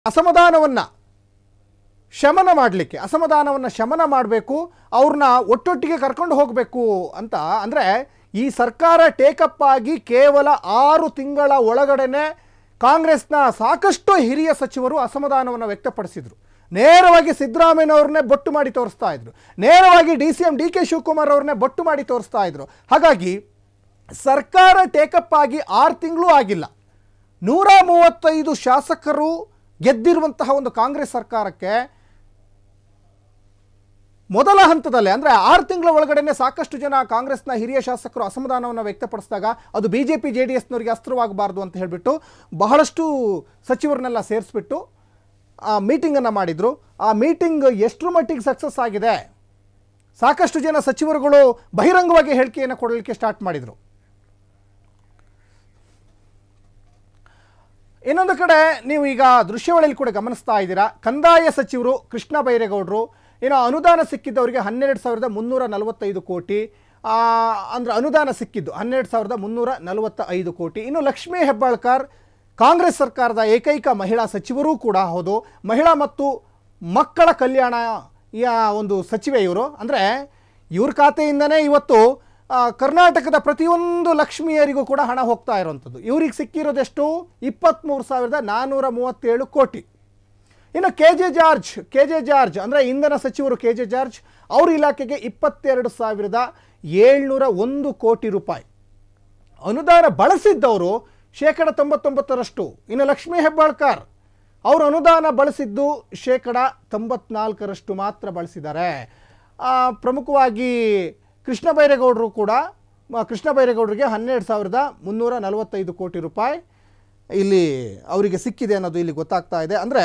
ಅಸಮಾಧಾನವನ್ನು ಶಮನ ಮಾಡಲಿಕ್ಕೆ ಅಸಮಾಧಾನವನ್ನು ಶಮನ ಮಾಡಬೇಕು ಅವ್ರನ್ನ ಒಟ್ಟೊಟ್ಟಿಗೆ ಕರ್ಕೊಂಡು ಹೋಗಬೇಕು ಅಂತ ಅಂದರೆ ಈ ಸರ್ಕಾರ ಟೇಕಪ್ ಆಗಿ ಕೇವಲ ಆರು ತಿಂಗಳ ಒಳಗಡೆನೆ ಕಾಂಗ್ರೆಸ್ನ ಸಾಕಷ್ಟು ಹಿರಿಯ ಸಚಿವರು ಅಸಮಾಧಾನವನ್ನು ವ್ಯಕ್ತಪಡಿಸಿದರು ನೇರವಾಗಿ ಸಿದ್ದರಾಮಯ್ಯನವ್ರನ್ನೇ ಬೊಟ್ಟು ಮಾಡಿ ತೋರಿಸ್ತಾ ಇದ್ರು ನೇರವಾಗಿ D C M D K Shivakumar ಅವ್ರನ್ನೇ ಬೊಟ್ಟು ಮಾಡಿ ತೋರಿಸ್ತಾ ಇದ್ರು ಹಾಗಾಗಿ ಸರ್ಕಾರ ಟೇಕಪ್ ಆಗಿ ಆರು ತಿಂಗಳೂ ಆಗಿಲ್ಲ ನೂರ ಮೂವತ್ತೈದು ಶಾಸಕರು ಗೆದ್ದಿರುವಂತಹ ಒಂದು ಕಾಂಗ್ರೆಸ್ ಸರ್ಕಾರಕ್ಕೆ ಮೊದಲ ಹಂತದಲ್ಲೇ ಅಂದರೆ ಆರು ತಿಂಗಳ ಒಳಗಡೆನೆ ಸಾಕಷ್ಟು ಜನ ಕಾಂಗ್ರೆಸ್ನ ಹಿರಿಯ ಶಾಸಕರು ಅಸಮಾಧಾನವನ್ನು ವ್ಯಕ್ತಪಡಿಸಿದಾಗ ಅದು B J P J D ಎಸ್ನವರಿಗೆ ಅಸ್ತ್ರವಾಗಬಾರ್ದು ಅಂತ ಹೇಳಿಬಿಟ್ಟು ಬಹಳಷ್ಟು ಸಚಿವರನ್ನೆಲ್ಲ ಸೇರಿಸ್ಬಿಟ್ಟು ಆ ಮೀಟಿಂಗನ್ನು ಮಾಡಿದರು ಆ ಮೀಟಿಂಗ್ ಎಷ್ಟರ ಮಟ್ಟಿಗೆ ಸಕ್ಸಸ್ ಆಗಿದೆ ಸಾಕಷ್ಟು ಜನ ಸಚಿವರುಗಳು ಬಹಿರಂಗವಾಗಿ ಹೇಳಿಕೆಯನ್ನು ಕೊಡಲಿಕ್ಕೆ ಸ್ಟಾರ್ಟ್ ಮಾಡಿದರು ಇನ್ನೊಂದು ಕಡೆ ನೀವು ಈಗ ದೃಶ್ಯಾವಳಿಯಲ್ಲಿ ಕೂಡ ಗಮನಿಸ್ತಾ ಇದ್ದೀರಾ ಕಂದಾಯ ಸಚಿವರು ಕೃಷ್ಣ ಬೈರೇಗೌಡರು ಏನೋ ಅನುದಾನ ಸಿಕ್ಕಿದ್ದವರಿಗೆ ಹನ್ನೆರಡು ಸಾವಿರದ ಮುನ್ನೂರ ನಲವತ್ತೈದು ಕೋಟಿ ಆ, ಅಂದ್ರೆ ಅನುದಾನ ಸಿಕ್ಕಿದ್ದು ಹನ್ನೆರಡು ಸಾವಿರದ ಮುನ್ನೂರ ನಲವತ್ತ ಐದು ಕೋಟಿ ಇನ್ನು ಲಕ್ಷ್ಮೀ ಹೆಬ್ಬಾಳ್ಕರ್ ಕಾಂಗ್ರೆಸ್ ಸರ್ಕಾರದ ಏಕೈಕ ಮಹಿಳಾ ಸಚಿವರೂ ಕೂಡ ಹೌದು ಮಹಿಳಾ ಮತ್ತು ಮಕ್ಕಳ ಕಲ್ಯಾಣ ಯ ಒಂದು ಸಚಿವೆ ಇವರು ಅಂದರೆ ಇವ್ರ ಖಾತೆಯಿಂದನೇ ಇವತ್ತು ಆ, ಕರ್ನಾಟಕದ ಪ್ರತಿಯೊಂದು ಲಕ್ಷ್ಮಿಯರಿಗೂ ಕೂಡ ಹಣ ಹೋಗ್ತಾ ಇರುವಂಥದ್ದು ಇವ್ರಿಗೆ ಸಿಕ್ಕಿರೋದೆಷ್ಟು ಇಪ್ಪತ್ತ್ಮೂರು ಸಾವಿರದ ನಾನ್ನೂರ ಮೂವತ್ತೇಳು ಕೋಟಿ ಇನ್ನು K J George K J George ಅಂದರೆ ಇಂಧನ ಸಚಿವರು ಕೆ ಜೆ ಜಾರ್ಜ್ ಅವ್ರ ಇಲಾಖೆಗೆ ಇಪ್ಪತ್ತೆರಡು ಸಾವಿರದ ಏಳ್ನೂರ ಒಂದು ಕೋಟಿ ರೂಪಾಯಿ ಅನುದಾನ ಬಳಸಿದ್ದವರು ಶೇಕಡ ತೊಂಬತ್ತೊಂಬತ್ತರಷ್ಟು ಇನ್ನು ಲಕ್ಷ್ಮೀ ಹೆಬ್ಬಾಳ್ಕರ್ ಅವರು ಅನುದಾನ ಬಳಸಿದ್ದು ಶೇಕಡ ತೊಂಬತ್ನಾಲ್ಕರಷ್ಟು ಮಾತ್ರ ಬಳಸಿದ್ದಾರೆ ಆ, ಪ್ರಮುಖವಾಗಿ ಕೃಷ್ಣ ಬೈರೇಗೌಡರು ಕೂಡ ಮ- ಕೃಷ್ಣ ಬೈರೇಗೌಡರಿಗೆ ಹನ್ನೆರಡು ಸಾವಿರದ ಮುನ್ನೂರ ನಲವತ್ತೈದು ಕೋಟಿ ರೂಪಾಯಿ ಇಲ್ಲಿ ಅವರಿಗೆ ಸಿಕ್ಕಿದೆ ಅನ್ನೋದು ಇಲ್ಲಿ ಗೊತ್ತಾಗ್ತಾ ಇದೆ ಅಂದರೆ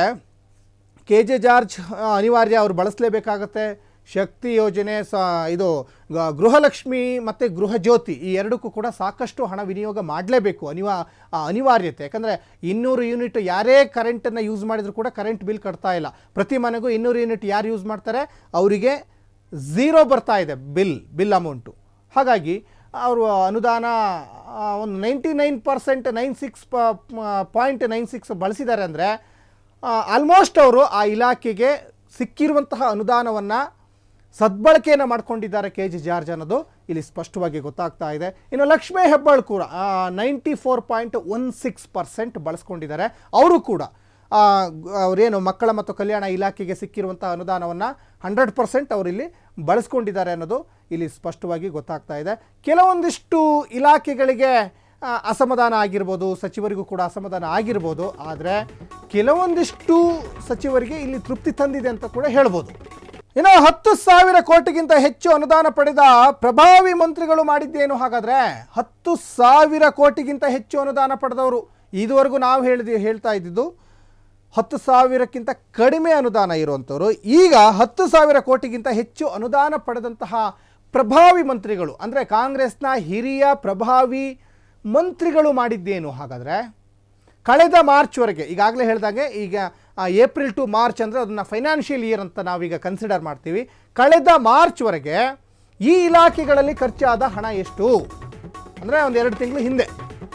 ಕೆ ಜೆ ಜಾರ್ಜ್ ಆ, ಅನಿವಾರ್ಯ ಅವರು ಬಳಸಲೇಬೇಕಾಗತ್ತೆ ಶಕ್ತಿ ಯೋಜನೆ ಸ ಇದು ಗ- ಗೃಹಲಕ್ಷ್ಮಿ ಮತ್ತು ಗೃಹ ಜ್ಯೋತಿ ಈ ಎರಡಕ್ಕೂ ಕೂಡ ಸಾಕಷ್ಟು ಹಣ ವಿನಿಯೋಗ ಮಾಡಲೇಬೇಕು ಅನಿವಾ ಆ, ಅನಿವಾರ್ಯತೆ ಯಾಕಂದರೆ ಇನ್ನೂರು ಯೂನಿಟ್ ಯಾರೇ ಕರೆಂಟನ್ನು ಯೂಸ್ ಮಾಡಿದರೂ ಕೂಡ ಕರೆಂಟ್ ಬಿಲ್ ಕಟ್ತಾ ಇಲ್ಲ ಪ್ರತಿ ಮನೆಗೂ ಇನ್ನೂರು ಯೂನಿಟ್ ಯಾರು ಯೂಸ್ ಮಾಡ್ತಾರೆ ಅವರಿಗೆ ಝೀರೋ ಬರ್ತಾ ಇದೆ ಬಿಲ್ ಬಿಲ್ ಅಮೌಂಟು ಹಾಗಾಗಿ ಅವರು ಅನುದಾನ ಆ, ಒಂದು ninety nine percent nine six point nine six ಬಳಸಿದ್ದಾರೆ ಅಂದರೆ ಆಲ್ಮೋಸ್ಟ್ ಅವರು ಆ ಇಲಾಖೆಗೆ ಸಿಕ್ಕಿರುವಂತಹ ಅನುದಾನವನ್ನು ಸದ್ಬಳಕೆಯನ್ನು ಮಾಡ್ಕೊಂಡಿದ್ದಾರೆ ಕೆ ಜಿ ಜಾರ್ಜ್ ಅನ್ನೋದು ಇಲ್ಲಿ ಸ್ಪಷ್ಟವಾಗಿ ಗೊತ್ತಾಗ್ತಾ ಇದೆ ಇನ್ನು ಲಕ್ಷ್ಮೀ ಹೆಬ್ಬಾಳ್ ಕೂಡ ninety four point one six percent ಬಳಸ್ಕೊಂಡಿದ್ದಾರೆ ಅವರು ಕೂಡ ಆ, ಗ್- ಅವರೇನು ಮಕ್ಕಳ ಮತ್ತು ಕಲ್ಯಾಣ ಇಲಾಖೆಗೆ ಸಿಕ್ಕಿರುವಂಥ ಅನುದಾನವನ್ನು ಹಂಡ್ರೆಡ್ ಪರ್ಸೆಂಟ್ ಅವರಿಲ್ಲಿ ಬಳಸ್ಕೊಂಡಿದ್ದಾರೆ ಅನ್ನೋದು ಇಲ್ಲಿ ಸ್ಪಷ್ಟವಾಗಿ ಗೊತ್ತಾಗ್ತಾ ಇದೆ ಕೆಲವೊಂದಿಷ್ಟು ಇಲಾಖೆಗಳಿಗೆ ಆ, ಅಸಮಾಧಾನ ಆಗಿರ್ಬೋದು ಸಚಿವರಿಗೂ ಕೂಡ ಅಸಮಾಧಾನ ಆಗಿರ್ಬೋದು ಆದರೆ ಕೆಲವೊಂದಿಷ್ಟು ಸಚಿವರಿಗೆ ಇಲ್ಲಿ ತೃಪ್ತಿ ತಂದಿದೆ ಅಂತ ಕೂಡ ಹೇಳ್ಬೋದು ಇನ್ನು ಹತ್ತು ಸಾವಿರ ಕೋಟಿಗಿಂತ ಹೆಚ್ಚು ಅನುದಾನ ಪಡೆದ ಪ್ರಭಾವಿ ಮಂತ್ರಿಗಳು ಮಾಡಿದ್ದೇನು ಹಾಗಾದ್ರೆ ಹತ್ತು ಸಾವಿರ ಕೋಟಿಗಿಂತ ಹೆಚ್ಚು ಅನುದಾನ ಪಡೆದವರು ಇದುವರೆಗೂ ನಾವು ಹೇಳಿದ್ವಿ ಹೇಳ್ತಾ ಇದ್ದಿದ್ದು ಹತ್ತು ಸಾವಿರಕ್ಕಿಂತ ಕಡಿಮೆ ಅನುದಾನ ಇರುವಂಥವ್ರು ಈಗ ಹತ್ತು ಸಾವಿರ ಕೋಟಿಗಿಂತ ಹೆಚ್ಚು ಅನುದಾನ ಪಡೆದಂತಹ ಪ್ರಭಾವಿ ಮಂತ್ರಿಗಳು ಅಂದರೆ ಕಾಂಗ್ರೆಸ್ನ ಹಿರಿಯ ಪ್ರಭಾವಿ ಮಂತ್ರಿಗಳು ಮಾಡಿದ್ದೇನು ಹಾಗಾದರೆ ಕಳೆದ ಮಾರ್ಚ್ವರೆಗೆ ಈಗಾಗಲೇ ಹೇಳಿದಾಗೆ ಈಗ ಆ, ಏಪ್ರಿಲ್ ಟು ಮಾರ್ಚ್ ಅಂದರೆ ಅದನ್ನು ಫೈನಾನ್ಷಿಯಲ್ ಇಯರ್ ಅಂತ ನಾವೀಗ ಕನ್ಸಿಡರ್ ಮಾಡ್ತೀವಿ ಕಳೆದ ಮಾರ್ಚ್ವರೆಗೆ ಈ ಇಲಾಖೆಗಳಲ್ಲಿ ಖರ್ಚಾದ ಹಣ ಎಷ್ಟು ಅಂದರೆ ಒಂದು ಎರಡು ತಿಂಗಳು ಹಿಂದೆ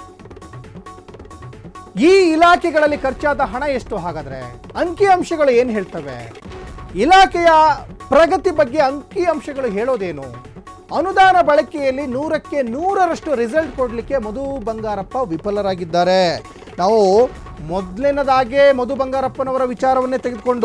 ಈ ಇಲಾಖೆಗಳಲ್ಲಿ ಖರ್ಚಾದ ಹಣ ಎಷ್ಟು ಹಾಗಾದ್ರೆ ಅಂಕಿಅಂಶಗಳು ಏನು ಹೇಳ್ತವೆ ಇಲಾಖೆಯ ಪ್ರಗತಿ ಬಗ್ಗೆ ಅಂಕಿಅಂಶಗಳು ಹೇಳೋದೇನು ಅನುದಾನ ಬಳಕೆಯಲ್ಲಿ ನೂರಕ್ಕೆ ನೂರರಷ್ಟು ರಿಸಲ್ಟ್ ಕೊಡಲಿಕ್ಕೆ ಮಧು ಬಂಗಾರಪ್ಪ ವಿಫಲರಾಗಿದ್ದಾರೆ ನಾವು ಮೊದಲಿನದಾಗೆ ಮಧು ಬಂಗಾರಪ್ಪನವರ ವಿಚಾರವನ್ನೇ ತೆಗೆದುಕೊಂಡು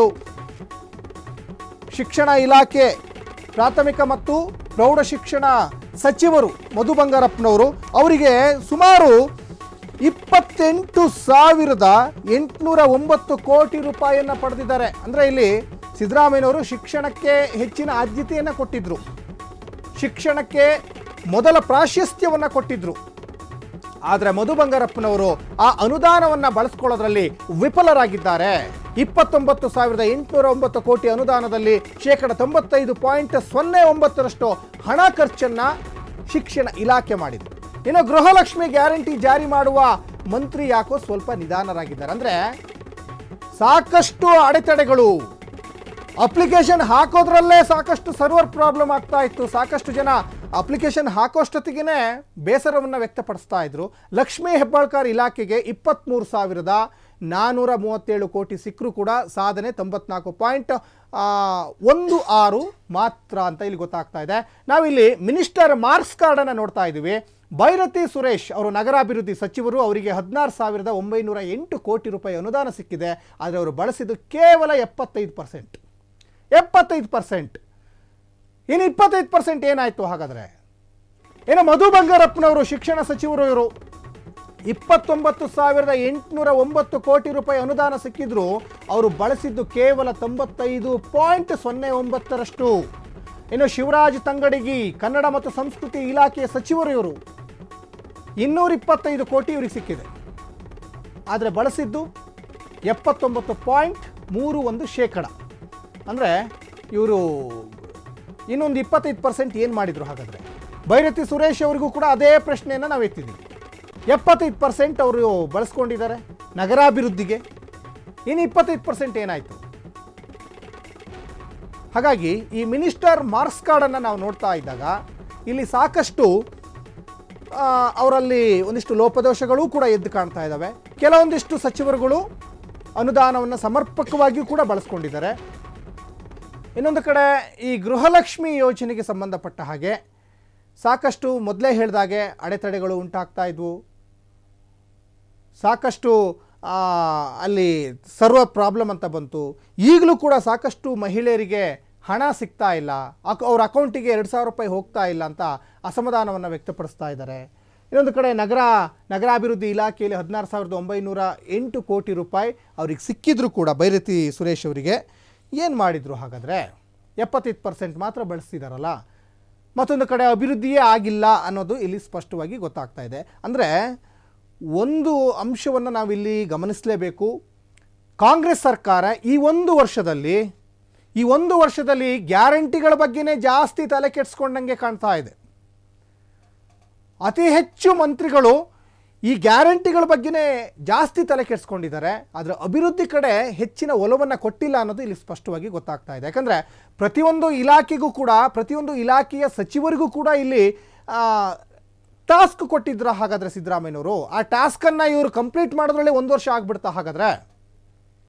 ಶಿಕ್ಷಣ ಇಲಾಖೆ ಪ್ರಾಥಮಿಕ ಮತ್ತು ಪ್ರೌಢ ಶಿಕ್ಷಣ ಸಚಿವರು ಮಧು ಬಂಗಾರಪ್ಪನವರು ಅವರಿಗೆ ಸುಮಾರು ಇಪ್ಪತ್ತೆಂಟು ಸಾವಿರದ ಎಂಟುನೂರ ಒಂಬತ್ತು ಕೋಟಿ ರೂಪಾಯಿಯನ್ನು ಪಡೆದಿದ್ದಾರೆ ಅಂದರೆ ಇಲ್ಲಿ ಸಿದ್ದರಾಮಯ್ಯನವರು ಶಿಕ್ಷಣಕ್ಕೆ ಹೆಚ್ಚಿನ ಆದ್ಯತೆಯನ್ನು ಕೊಟ್ಟಿದ್ರು ಶಿಕ್ಷಣಕ್ಕೆ ಮೊದಲ ಪ್ರಾಶಸ್ತ್ಯವನ್ನು ಕೊಟ್ಟಿದ್ರು ಆದರೆ ಮಧು ಬಂಗಾರಪ್ಪನವರು ಆ ಅನುದಾನವನ್ನು ಬಳಸ್ಕೊಳ್ಳೋದ್ರಲ್ಲಿ ವಿಫಲರಾಗಿದ್ದಾರೆ ಇಪ್ಪತ್ತೊಂಬತ್ತು ಸಾವಿರದ ಎಂಟುನೂರ ಒಂಬತ್ತು ಕೋಟಿ ಅನುದಾನದಲ್ಲಿ ಶೇಕಡ ತೊಂಬತ್ತೈದು ಪಾಯಿಂಟ್ ಸೊನ್ನೆ ಒಂಬತ್ತರಷ್ಟು ಹಣ ಖರ್ಚನ್ನು ಶಿಕ್ಷಣ ಇಲಾಖೆ ಮಾಡಿದೆ ಇನ್ನು ಗೃಹಲಕ್ಷ್ಮಿ ಗ್ಯಾರಂಟಿ ಜಾರಿ ಮಾಡುವ ಮಂತ್ರಿ ಯಾಕೋ ಸ್ವಲ್ಪ ನಿಧಾನರಾಗಿದ್ದಾರೆ ಅಂದರೆ ಸಾಕಷ್ಟು ಅಡೆತಡೆಗಳು ಅಪ್ಲಿಕೇಶನ್ ಹಾಕೋದ್ರಲ್ಲೇ ಸಾಕಷ್ಟು ಸರ್ವರ್ ಪ್ರಾಬ್ಲಮ್ ಆಗ್ತಾ ಇತ್ತು ಸಾಕಷ್ಟು ಜನ ಅಪ್ಲಿಕೇಶನ್ ಹಾಕೋಷ್ಟೊತ್ತಿಗೆ ಬೇಸರವನ್ನು ವ್ಯಕ್ತಪಡಿಸ್ತಾ ಇದ್ರು ಲಕ್ಷ್ಮೀ ಹೆಬ್ಬಾಳ್ಕರ್ ಇಲಾಖೆಗೆ ಇಪ್ಪತ್ತ್ಮೂರು ಸಾವಿರದ ನಾನ್ನೂರ ಮೂವತ್ತೇಳು ಕೋಟಿ ಸಿಕ್ಕರೂ ಕೂಡ ಸಾಧನೆ ತೊಂಬತ್ನಾಲ್ಕು ಪಾಯಿಂಟ್ ಒಂದು ಆರು ಮಾತ್ರ ಅಂತ ಇಲ್ಲಿ ಗೊತ್ತಾಗ್ತಾ ಇದೆ ನಾವಿಲ್ಲಿ ಮಿನಿಸ್ಟರ್ ಮಾರ್ಕ್ಸ್ ಕಾರ್ಡನ್ನು ನೋಡ್ತಾ ಇದ್ದೀವಿ ಭೈರತಿ ಸುರೇಶ್ ಅವರು ನಗರಾಭಿವೃದ್ಧಿ ಸಚಿವರು ಅವರಿಗೆ ಹದಿನಾರು ಸಾವಿರದ ಒಂಬೈನೂರ ಎಂಟು ಕೋಟಿ ರೂಪಾಯಿ ಅನುದಾನ ಸಿಕ್ಕಿದೆ ಆದರೆ ಅವರು ಬಳಸಿದ್ದು ಕೇವಲ ಎಪ್ಪತ್ತೈದು ಪರ್ಸೆಂಟ್ ಎಪ್ಪತ್ತೈದು ಪರ್ಸೆಂಟ್ ಇನ್ನು ಇಪ್ಪತ್ತೈದು ಪರ್ಸೆಂಟ್ ಏನಾಯಿತು ಹಾಗಾದರೆ ಏನು ಮಧು ಬಂಗಾರಪ್ಪನವರು ಶಿಕ್ಷಣ ಸಚಿವರು ಇವರು ಇಪ್ಪತ್ತೊಂಬತ್ತು ಸಾವಿರದ ಎಂಟುನೂರ ಒಂಬತ್ತು ಕೋಟಿ ರೂಪಾಯಿ ಅನುದಾನ ಸಿಕ್ಕಿದ್ರು ಅವರು ಬಳಸಿದ್ದು ಕೇವಲ ತೊಂಬತ್ತೈದು ಪಾಯಿಂಟ್ ಸೊನ್ನೆ ಒಂಬತ್ತರಷ್ಟು ಇನ್ನು ಶಿವರಾಜ್ ತಂಗಡಿಗಿ ಕನ್ನಡ ಮತ್ತು ಸಂಸ್ಕೃತಿ ಇಲಾಖೆಯ ಸಚಿವರು ಇವರು ಇನ್ನೂರ ಇಪ್ಪತ್ತೈದು ಕೋಟಿ ಇವರಿಗೆ ಸಿಕ್ಕಿದೆ ಆದರೆ ಬಳಸಿದ್ದು ಎಪ್ಪತ್ತೊಂಬತ್ತು ಪಾಯಿಂಟ್ ಮೂರು ಒಂದು ಶೇಕಡ ಅಂದರೆ ಇವರು ಇನ್ನೊಂದು ಇಪ್ಪತ್ತೈದು ಪರ್ಸೆಂಟ್ ಏನು ಮಾಡಿದರು ಹಾಗಾದರೆ ಭೈರತಿ ಸುರೇಶ್ ಅವರಿಗೂ ಕೂಡ ಅದೇ ಪ್ರಶ್ನೆಯನ್ನು ನಾವು ಎತ್ತಿದ್ದೀವಿ ಎಪ್ಪತ್ತೈದು ಪರ್ಸೆಂಟ್ ಅವರು ಬಳಸ್ಕೊಂಡಿದ್ದಾರೆ ನಗರಾಭಿವೃದ್ಧಿಗೆ ಇನ್ನು ಇಪ್ಪತ್ತೈದು ಪರ್ಸೆಂಟ್ ಏನಾಯಿತು ಹಾಗಾಗಿ ಈ ಮಿನಿಸ್ಟರ್ ಮಾರ್ಕ್ಸ್ ಕಾರ್ಡನ್ನು ನಾವು ನೋಡ್ತಾ ಇದ್ದಾಗ ಇಲ್ಲಿ ಸಾಕಷ್ಟು ಆ, ಅವರಲ್ಲಿ ಒಂದಿಷ್ಟು ಲೋಪದೋಷಗಳು ಕೂಡ ಎದ್ದು ಕಾಣ್ತಾ ಇದ್ದಾವೆ ಕೆಲವೊಂದಿಷ್ಟು ಸಚಿವರುಗಳು ಅನುದಾನವನ್ನು ಸಮರ್ಪಕವಾಗಿಯೂ ಕೂಡ ಬಳಸ್ಕೊಂಡಿದ್ದಾರೆ ಇನ್ನೊಂದು ಕಡೆ ಈ ಗೃಹಲಕ್ಷ್ಮಿ ಯೋಜನೆಗೆ ಸಂಬಂಧಪಟ್ಟ ಹಾಗೆ ಸಾಕಷ್ಟು ಮೊದಲೇ ಹೇಳಿದಾಗೆ ಅಡೆತಡೆಗಳು ಉಂಟಾಗ್ತಾ ಇದ್ವು ಸಾಕಷ್ಟು ಆ, ಅಲ್ಲಿ ಸರ್ವ ಪ್ರಾಬ್ಲಮ್ ಅಂತ ಬಂತು ಈಗಲೂ ಕೂಡ ಸಾಕಷ್ಟು ಮಹಿಳೆಯರಿಗೆ ಹಣ ಸಿಗ್ತಾ ಇಲ್ಲ ಅಕ್ ಅವ್ರ ಅಕೌಂಟಿಗೆ ಎರಡು ಸಾವಿರ ರೂಪಾಯಿ ಹೋಗ್ತಾ ಇಲ್ಲ ಅಂತ ಅಸಮಾಧಾನವನ್ನು ವ್ಯಕ್ತಪಡಿಸ್ತಾ ಇದ್ದಾರೆ ಇನ್ನೊಂದು ಕಡೆ ನಗರ ನಗರಾಭಿವೃದ್ಧಿ ಇಲಾಖೆಯಲ್ಲಿ ಹದಿನಾರು ಸಾವಿರದ ಒಂಬೈನೂರ ಎಂಟು ಕೋಟಿ ರೂಪಾಯಿ ಅವ್ರಿಗೆ ಸಿಕ್ಕಿದ್ರು ಕೂಡ ಬೈರತಿ ಸುರೇಶ್ ಅವರಿಗೆ ಏನು ಮಾಡಿದರು ಹಾಗಾದರೆ ಎಪ್ಪತ್ತೈದು ಪರ್ಸೆಂಟ್ ಮಾತ್ರ ಬಳಸ್ತಿದ್ದಾರಲ್ಲ ಮತ್ತೊಂದು ಕಡೆ ಅಭಿವೃದ್ಧಿಯೇ ಆಗಿಲ್ಲ ಅನ್ನೋದು ಇಲ್ಲಿ ಸ್ಪಷ್ಟವಾಗಿ ಗೊತ್ತಾಗ್ತಾ ಇದೆ ಅಂದರೆ ಒಂದು ಅಂಶವನ್ನು ನಾವಿಲ್ಲಿ ಗಮನಿಸಲೇಬೇಕು ಕಾಂಗ್ರೆಸ್ ಸರ್ಕಾರ ಈ ಒಂದು ವರ್ಷದಲ್ಲಿ ಈ ಒಂದು ವರ್ಷದಲ್ಲಿ ಗ್ಯಾರಂಟಿಗಳ ಬಗ್ಗೆನೇ ಜಾಸ್ತಿ ತಲೆ ಕೆಡಿಸ್ಕೊಂಡಂಗೆ ಕಾಣ್ತಾ ಇದೆ ಅತಿ ಹೆಚ್ಚು ಮಂತ್ರಿಗಳು ಈ ಗ್ಯಾರಂಟಿಗಳ ಬಗ್ಗೆನೇ ಜಾಸ್ತಿ ತಲೆ ಕೆಡಿಸ್ಕೊಂಡಿದ್ದಾರೆ ಆದರೆ ಅಭಿವೃದ್ಧಿ ಕಡೆ ಹೆಚ್ಚಿನ ಒಲವನ್ನು ಕೊಟ್ಟಿಲ್ಲ ಅನ್ನೋದು ಇಲ್ಲಿ ಸ್ಪಷ್ಟವಾಗಿ ಗೊತ್ತಾಗ್ತಾ ಇದೆ ಯಾಕಂದರೆ ಪ್ರತಿಯೊಂದು ಇಲಾಖೆಗೂ ಕೂಡ ಪ್ರತಿಯೊಂದು ಇಲಾಖೆಯ ಸಚಿವರಿಗೂ ಕೂಡ ಇಲ್ಲಿ ಟಾಸ್ಕ್ ಕೊಟ್ಟಿದ್ರ ಹಾಗಾದರೆ ಸಿದ್ದರಾಮಯ್ಯನವರು ಆ ಟಾಸ್ಕನ್ನು ಇವರು ಕಂಪ್ಲೀಟ್ ಮಾಡೋದ್ರಲ್ಲಿ ಒಂದು ವರ್ಷ ಆಗ್ಬಿಡ್ತಾ ಹಾಗಾದರೆ